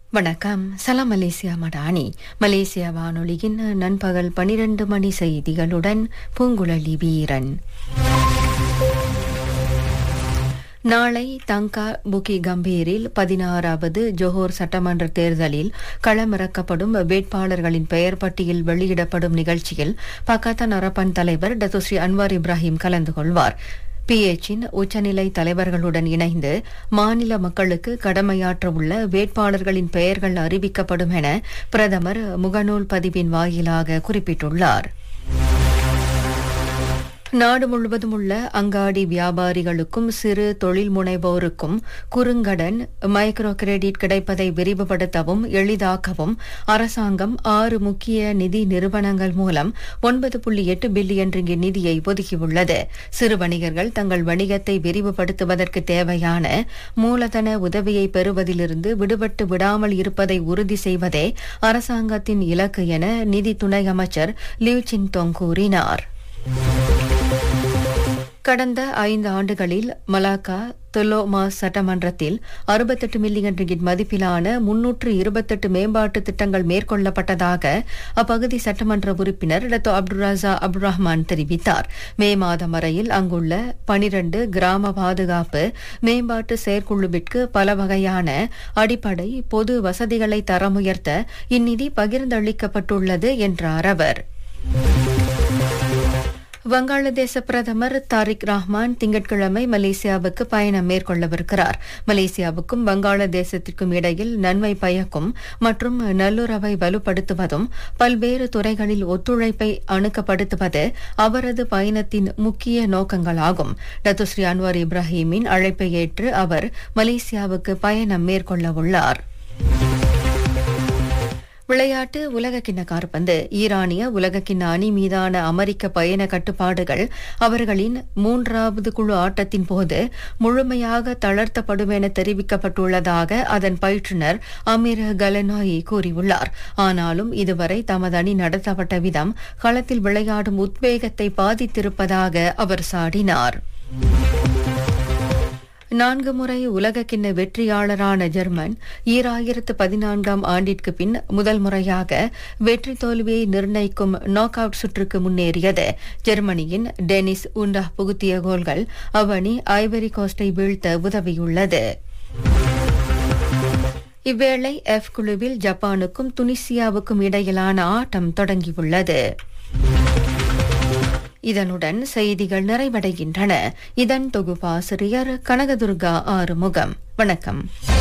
வணக்கம் சலாம் Malaysia Madani Malaysia வானொலியின் நண்பகல் பனிரெண்டு மணி செய்திகளுடன் பூங்குழலி வீரன் நாளை தங்கா புக்கி கம்பீரில் பதினாறாவது ஜோஹோர் சட்டமன்ற தேர்தலில் களமிறக்கப்படும் வேட்பாளர்களின் பெயர் பட்டியல் வெளியிடப்படும் நிகழ்ச்சியில் பக்காத்தான் அரப்பன் தலைவர் டத்துஸ்ரீ அன்வார் இப்ராஹிம் கலந்து கொள்வார் பிஎச்சின் உச்சநிலை தலைவர்களுடன் இணைந்து மாநில மக்களுக்கு கடமையாற்ற உள்ள வேட்பாளர்களின் பெயர்கள் அறிவிக்கப்படும் என பிரதமர் முகநூல் பதிவின் வாயிலாக குறிப்பிட்டுள்ளார் நாடு முழுவதும் உள்ள அங்காடி வியாபாரிகளுக்கும் சிறு தொழில் முனைவோருக்கும் குறுங்கடன் மைக்ரோ கிரெடிட் கிடைப்பதை விரிவுபடுத்தவும் எளிதாக்கவும் அரசாங்கம் ஆறு முக்கிய நிதி நிறுவனங்கள் மூலம் ஒன்பது புள்ளி எட்டு பில்லியன் ரிங்கிட் நிதியை ஒதுக்கியுள்ளது சிறு வணிகர்கள் தங்கள் வணிகத்தை விரிவுபடுத்துவதற்கு தேவையான மூலதன உதவியை பெறுவதிலிருந்து விடுபட்டு விடாமல் இருப்பதை உறுதி செய்வதே அரசாங்கத்தின் இலக்கு என நிதி துணை அமைச்சர் லியூ சின்தோங் கூறினார் கடந்த ஐந்து ஆண்டுகளில் மலாக்கா தொலோமா சட்டமன்றத்தில் அறுபத்தெட்டு மில்லியன் ரிங்கிட் மதிப்பிலான முன்னூற்று இருபத்தெட்டு மேம்பாட்டு திட்டங்கள் மேற்கொள்ளப்பட்டதாக அப்பகுதி சட்டமன்ற உறுப்பினர் Dato Abdul Raza Abdul Rahman தெரிவித்தார் மே மாதம் வரையில் அங்குள்ள பனிரண்டு கிராம பாதுகாப்பு மேம்பாட்டு செயற்குழுவிற்கு பல வகையான அடிப்படை பொது வசதிகளை தரமுயர்த்த இந்நிதி பகிர்ந்தளிக்கப்பட்டுள்ளது என்றார் அவர் வங்காளதேச பிரதமர் தாரிக் ரஹ்மான் திங்கட்கிழமை மலேசியாவுக்கு பயணம் மேற்கொள்ளவிருக்கிறார் மலேசியாவுக்கும் வங்காளதேசத்திற்கும் இடையில் நன்மை பயக்கும் மற்றும் நல்லுறவை வலுப்படுத்துவதும் பல்வேறு துறைகளில் ஒத்துழைப்பை அணுக்கப்படுத்துவது அவரது பயணத்தின் முக்கிய நோக்கங்களாகும் டத்துஸ்ரீ அன்வார் இப்ராஹிமின் அழைப்பை ஏற்று அவர் மலேசியாவுக்கு பயணம் மேற்கொள்ள உள்ளார் விளையாட்டு உலகக்கிண்ண காற்பந்து ஈரானிய உலகக்கிண்ண அணி மீதான அமெரிக்க பயண கட்டுப்பாடுகள் அவர்களின் மூன்றாவது குழு ஆட்டத்தின் போது முழுமையாக தளர்த்தப்படும் என தெரிவிக்கப்பட்டுள்ளதாக அதன் பயிற்றுநர் அமீர் கலனாயி கூறியுள்ளார் ஆனாலும் இதுவரை தமது அணி நடத்தப்பட்ட விதம் களத்தில் விளையாடும் உத்வேகத்தை பாதித்திருப்பதாக அவர் சாடினார் நான்கு முறை உலகக்கிண்ண வெற்றியாளரான ஜெர்மன் ஈராயிரத்து பதினான்காம் ஆண்டிற்கு பின் முதல் முறையாக வெற்றி தோல்வியை நிர்ணயிக்கும் நாக் அவுட் சுற்றுக்கு முன்னேறியது ஜெர்மனியின் டெனிஸ் உண்டா புகுத்திய கோல்கள் அவ்வணி ஐவரி கோஸ்டை வீழ்த்த உதவியுள்ளது இவ்வேளை எஃப் குழுவில் ஜப்பானுக்கும் துனிசியாவுக்கும் இடையிலான ஆட்டம் தொடங்கியுள்ளது இதனுடன் செய்திகள் நிறைவடைகின்றன இதன் தொகுப்பாசிரியர் கனகதுர்கா ஆறுமுகம் வணக்கம்